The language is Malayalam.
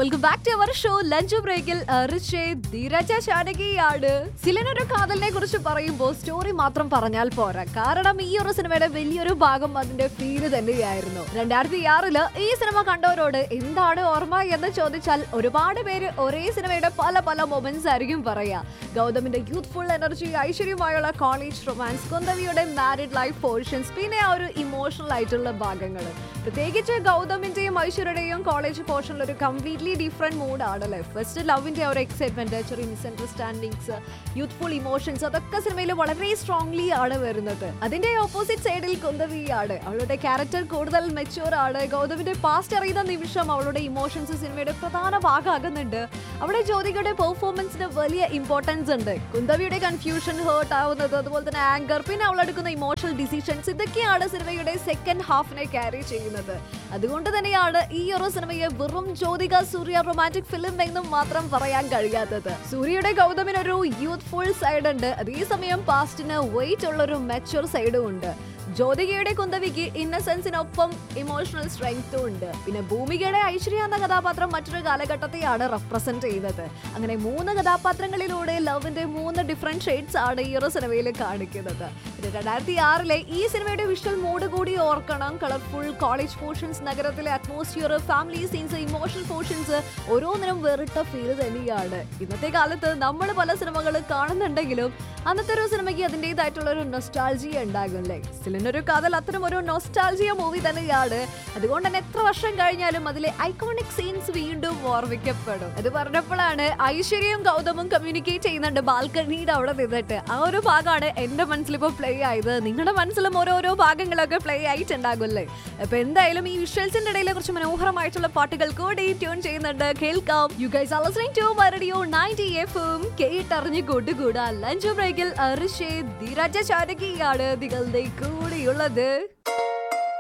welcome back to our show lunch ബ്രേക്കിൽ റിഷേ ധീരജ ശാനകിയാണ് സിലിനൊരു കാതലിനെ കുറിച്ച് പറയുമ്പോൾ സ്റ്റോറി മാത്രം പറഞ്ഞാൽ പോരാ കാരണം ഈ ഒരു സിനിമയുടെ വലിയൊരു ഭാഗം അതിന്റെ ഫീല് തന്നെയായിരുന്നു രണ്ടായിരത്തി ആറില് ഈ സിനിമ കണ്ടവരോട് എന്താണ് ഓർമ്മ എന്ന് ചോദിച്ചാൽ ഒരുപാട് പേര് ഒരേ സിനിമയുടെ പല പല മൊമെന്റ്സ് ആയിരിക്കും പറയാ ഗൗതമിന്റെ യൂത്ത്ഫുൾ എനർജി ഐശ്വര്യമായുള്ള കോളേജ് റൊമാൻസ് കുന്തവിയുടെ മാരിഡ് ലൈഫ് പോർഷൻസ് പിന്നെ ആ ഒരു ഇമോഷണൽ ആയിട്ടുള്ള ഭാഗങ്ങൾ പ്രത്യേകിച്ച് ഗൗതമിന്റെയും ഐശ്വര്യയുടെയും കോളേജ് പോർഷനിൽ ഒരു കംപ്ലീറ്റ്ലി ഡിഫറെന്റ് മൂഡ് ആണല്ലേ ഫസ്റ്റ് ലവിന്റെ ഒരു എക്സൈറ്റ്മെന്റ് ചെറിയ മിസ്അണ്ടർസ്റ്റാൻഡിങ്സ് യൂത്ത്ഫുൾ ഇമോഷൻസ് അതൊക്കെ സിനിമയിൽ വളരെ സ്ട്രോങ്ലി ആണ് വരുന്നത് അതിന്റെ ഓപ്പോസിറ്റ് സൈഡിൽ കുന്തവിയാണ് അവളുടെ ക്യാരക്ടർ കൂടുതൽ മെച്ചൂർ ആണ് ഗൗതമിന്റെ പാസ്റ്റ് അറിയുന്ന നിമിഷം അവളുടെ ഇമോഷൻസ് സിനിമയുടെ പ്രധാന ഭാഗമാകുന്നുണ്ട് അവിടെ ജ്യോതികയുടെ പെർഫോമൻസിന് വലിയ ഇമ്പോർട്ടൻസ് ഉണ്ട് കുന്തവിയുടെ കൺഫ്യൂഷൻ ഹേർട്ട് ആവുന്നത് അതുപോലെ തന്നെ ആങ്കർ പിന്നെ അവൾ എടുക്കുന്ന ഇമോഷണൽ ഡിസിഷൻസ് ഇതൊക്കെയാണ് സിനിമയുടെ സെക്കൻഡ് ഹാഫിനെ ക്യാരി ചെയ്യുന്നത് അതുകൊണ്ട് തന്നെയാണ് ഈ ഒരു സിനിമയെ വെറും ജ്യോതിക സൂര്യ റൊമാൻറ്റിക് ഫിലിം എന്നും മാത്രം പറയാൻ കഴിയാത്തത് സൂര്യയുടെ ഗൗതമിന് ഒരു യൂത്ത്ഫുൾ സൈഡ് ഉണ്ട് അതേസമയം പാസ്റ്റിന് വെയിറ്റ് ഉള്ള ഒരു മെച്ചുവർ സൈഡും ഉണ്ട് ജ്യോതികയുടെ കുന്തവിക്ക് ഇന്നസെൻസിനൊപ്പം ഇമോഷണൽ സ്ട്രെങ്ത്തും ഉണ്ട് പിന്നെ ഭൂമികയുടെ ഐശ്വര്യ എന്ന കഥാപാത്രം മറ്റൊരു കാലഘട്ടത്തെയാണ് റെപ്രസെന്റ് ചെയ്യുന്നത് അങ്ങനെ മൂന്ന് കഥാപാത്രങ്ങളിലൂടെ ലവിന്റെ മൂന്ന് ഡിഫറെന്റ് ഷെയ്ഡ്സ് ആണ് ഈ ഒരു സിനിമയിൽ കാണിക്കുന്നത് പിന്നെ രണ്ടായിരത്തി ആറിലെ ഈ സിനിമയുടെ വിഷ്വൽ മൂഡ് കൂടി ഓർക്കണം കളർഫുൾ കോളേജ് പോർഷൻസ് നഗരത്തിലെ atmosphere family scenes emotional portions ഓരോന്നിനും വേറിട്ട ഫീൽ തന്നെയാണ് ഇന്നത്തെ കാലത്ത് നമ്മൾ പല സിനിമകൾ കാണുന്നുണ്ടെങ്കിലും അന്നത്തെ ഒരു സിനിമയ്ക്ക് അതിൻ്റെതായിട്ടുള്ള ഒരു നൊസ്റ്റാൾജിയ ഉണ്ടാകുമല്ലേ സിലിനൊരു കാതൽ അത്തരം ഒരു നൊസ്റ്റാൾജിയ മൂവി തന്നെയാണ് അതുകൊണ്ട് തന്നെ എത്ര വർഷം കഴിഞ്ഞാലും അതിലെ ഐക്കോണിക് സീൻസ് വീണ്ടും ഓർമ്മിക്കപ്പെടും അത് പറഞ്ഞപ്പോഴാണ് ഐശ്വര്യയും ഗൗതമും കമ്മ്യൂണിക്കേറ്റ് ചെയ്യുന്നുണ്ട് ബാൽക്കണിയുടെ അവിടെ നിന്നിട്ട് ആ ഒരു ഭാഗമാണ് എന്റെ മനസ്സിൽ ഇപ്പോൾ പ്ലേ ആയത് നിങ്ങളുടെ മനസ്സിലും ഓരോരോ ഭാഗങ്ങളൊക്കെ പ്ലേ ആയിട്ടുണ്ടാകുമല്ലേ അപ്പൊ എന്തായാലും ഈ വിഷ്വൽസിന്റെ ഇടയിലെ കുറച്ച് മനോഹരമായിട്ടുള്ള പാട്ടുകൾ കൂടി ട്യൂൺ ചെയ്യുന്നുണ്ട് കേൾക്കാം you guys are listening to my radio 90 എഫും കേട്ടറിഞ്ഞ് കൂട്ടുകൂടാ ലഞ്ച് ബ്രേക്കിൽ അർഷേ ധീരജ ശാരകിയാണ് നിങ്ങളുടെ കൂടെയുള്ളത്